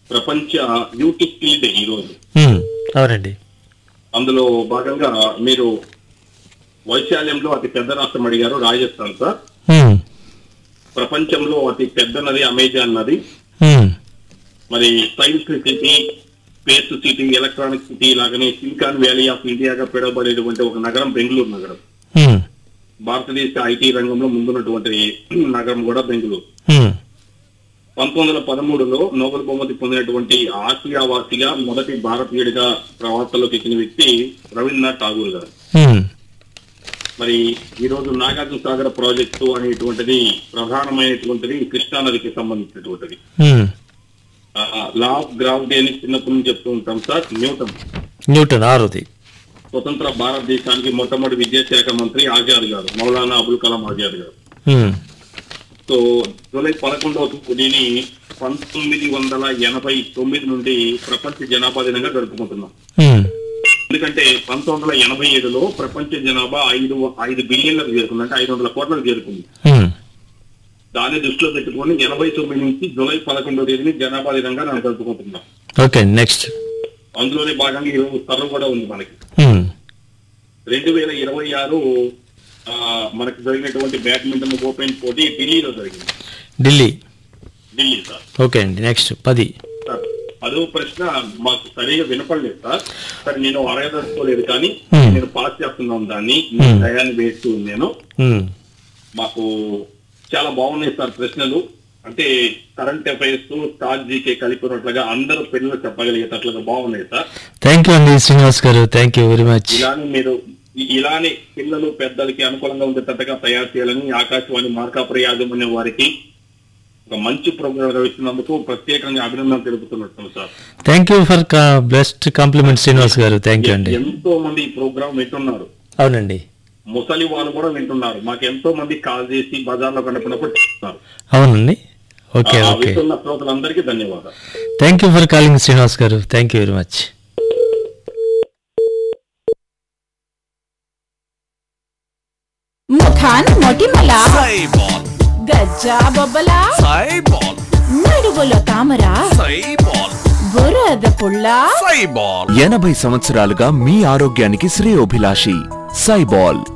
ప్రపంచ youth skill day ఈ రోజు ఉమ్, అవునండి అందులో భాగంగా మీరు వైశాల్యంలో అతి పెద్ద రాష్ట్రం అడిగారు రాజస్థాన్ సార్ ఉమ్, ప్రపంచంలో అతి పెద్ద నది అమెజాన్ నది ఉమ్, మరి science city space city electronic city లాగానే సిలికాన్ వ్యాలీ ఆఫ్ ఇండియాగా పిలువబడేటువంటి ఒక నగరం బెంగళూరు నగరం ఉమ్, భారతదేశ ఐటీ రంగంలో ముందున్నటువంటి నగరం కూడా బెంగళూరు ఉమ్, పంతొమ్మిది వందల పదమూడులో నోబెల్ బహుమతి పొందినటువంటి ఆసియా వాసిగా మొదటి భారతీయుడిగా ప్రవాసంలోకి ఎక్కిన వ్యక్తి రవీంద్రనాథ్ ఠాగూర్ గారు ఉమ్, మరి ఈ రోజు నాగార్జున సాగర్ ప్రాజెక్టు అనేటువంటిది ప్రధానమైనటువంటిది కృష్ణా నదికి సంబంధించినటువంటిది ఉమ్. లా ఆఫ్ గ్రావిటీ అని చిన్నప్పటి నుంచి చెప్తూ ఉంటాం సార్ న్యూటన్ న్యూటన్ ఆరుది స్వతంత్ర భారతదేశానికి మొట్టమొదటి విద్యాశాఖ మంత్రి ఆజాద్ గారు మౌలానా అబుల్ కలాం ఆజాద్ గారు ఉమ్, సో జూలై పదకొండవ తేదీని పంతొమ్మిది వందల ఎనభై తొమ్మిది నుండి ప్రపంచ జనాభా దినంగా జరుపుకుంటున్నాం ఉమ్, ఎందుకంటే పంతొమ్మిది వందల ఎనభై ఏడులో ప్రపంచ జనాభా ఐదు ఐదు బిలియన్లకు చేరుకుంది అంటే ఐదు వందల కోట్లకు చేరుకుంది ఉమ్. దాన్ని దృష్టిలో పెట్టుకొని ఎనభై తొమ్మిది నుంచి జూలై పదకొండవ తేదీని జనాభా దినంగా మనం జరుపుకుంటున్నాం ఓకే నెక్స్ట్ అందులోనే భాగంగా ఈరోజు సర్వ కూడా ఉంది మనకి ఉమ్, రెండు వేల ఇరవై ఆరు ఆ, మనకి జరిగినటువంటి బ్యాడ్మింటన్ ఓపెన్ పోటీ ఢిల్లీలో జరిగింది ఢిల్లీ ఢిల్లీ సార్ ఓకే అండి నెక్స్ట్ పది సార్ అదో ప్రశ్న మాకు సరిగా వినపడలేదు సార్ సరే నేను అడగదలుచుకోలేదు కానీ Hmm. నేను పాస్ చేస్తున్నాను దాన్ని మీ Hmm. టయాన్ని వేస్తూ నేను ఉమ్, మాకు చాలా బాగున్నాయి సార్ ప్రశ్నలు అంటే కరెంట్ అఫైర్స్ స్టార్ జీకే కలిపినట్లుగా అందరూ పిల్లలు చెప్పగలిగేటట్లుగా బాగున్నాయి సార్ థ్యాంక్ యూ అండి Srinivas garu thank you very much ఇలానే మీరు ఇ- ఇలానే పిల్లలు పెద్దలకి అనుకూలంగా ఉండేటట్టుగా తయారు చేయాలని ఆకాశవాణి మార్కాపుర యాజమాన్యం వారికి ఒక మంచి ప్రోగ్రాం నిర్వహిస్తున్నందుకు ప్రత్యేకంగా అభినందన తెలుపుతున్నట్టు sir thank you for best compliment Srinivas garu thank you అండి ఎంతో మంది ఈ ప్రోగ్రాం వింటున్నారు అవునండి ముసలి వాళ్ళు కూడా వింటున్నారు మాకు ఎంతో మంది కాల్ చేసి బజార్లో కనపడినప్పుడు చెప్తున్నారు అవునండి ఓకే ఆ ఓకే వింటున్న శ్రోతలందరికీ ధన్యవాదాలు thank you for calling Srinivas garu thank you very much ముఖాన్ మొటిమల సైబాల్ గజ్జా బొబ్బల సైబాల్ నడుగులో తామర సైబాల్ బురద పుల్ల సైబాల్ ఎనభై సంవత్సరాలుగా మీ ఆరోగ్యానికి శ్రేయోభిలాషి సైబాల్